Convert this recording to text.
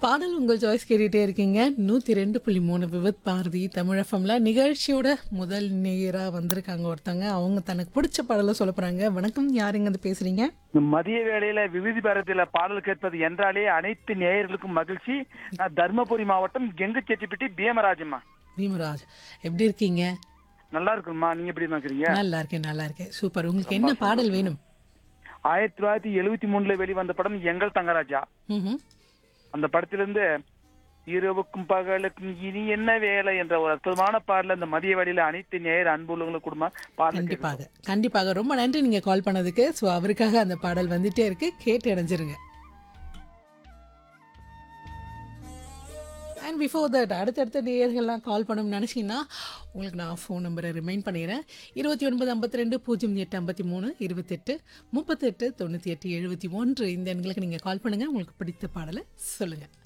பாடல் உங்கள் சாய்ஸ் கேட்டுட்டே இருக்கீங்க நூற்றி ரெண்டு புள்ளி மூணு விவத் பாரதி தமிழஃபம்ல நிகழ்ச்சியோட முதல் நேராக வந்திருக்காங்க ஒருத்தங்க அவங்க தனக்கு பிடிச்ச பாடலை சொல்ல போகிறாங்க வணக்கம் யாருங்க அது பேசுகிறீங்க மதிய வேளையில விவிதி பாரதியில பாடல் கேட்பது என்றாலே அனைத்து நேயர்களுக்கும் மகிழ்ச்சி நான் தர்மபுரி மாவட்டம் கெங்கு செட்டிப்பட்டி பீமராஜம்மா பீமராஜ் எப்படி இருக்கீங்க நல்லா இருக்குமா நீங்க எப்படி இருக்கிறீங்க நல்லா இருக்கேன் நல்லா இருக்கேன் சூப்பர் உங்களுக்கு என்ன பாடல் வேணும் ஆயிரத்தி தொள்ளாயிரத்தி எழுவத்தி மூணுல வெளிவந்த படம் எங்கள் தங்கராஜா ம்ஹும். அந்த படத்திலிருந்து இரவுக்கும் பகலுக்கும் இனி என்ன வேலை என்ற ஒரு அற்புதமான பாடல அந்த மதிய வேளையில அனைத்து நேயர் அன்புள்ளவங்களுக்கு குடும்ப பாடல் கண்டிப்பாக கண்டிப்பாக ரொம்ப நன்றி நீங்கள் கால் பண்ணதுக்கு ஸோ அவருக்காக அந்த பாடல் வந்துட்டே இருக்கு கேட்டு இணைஞ்சிருங்க அண்ட் பிஃபோர் தட் அடுத்தடுத்த நேயர்கள்லாம் கால் பண்ணணும்னு நினச்சிங்கன்னா உங்களுக்கு நான் ஃபோன் நம்பரை ரிமைண்ட் பண்ணிடுறேன் இருபத்தி ஒன்பது ஐம்பத்தி ரெண்டு பூஜ்ஜியம் எட்டு ஐம்பத்தி மூணு இருபத்தெட்டு முப்பத்தெட்டு தொண்ணூற்றி எட்டு எழுபத்தி ஒன்று இந்த எண்களுக்கு நீங்கள் கால் பண்ணுங்கள் உங்களுக்கு பிடித்த பாடலை சொல்லுங்கள்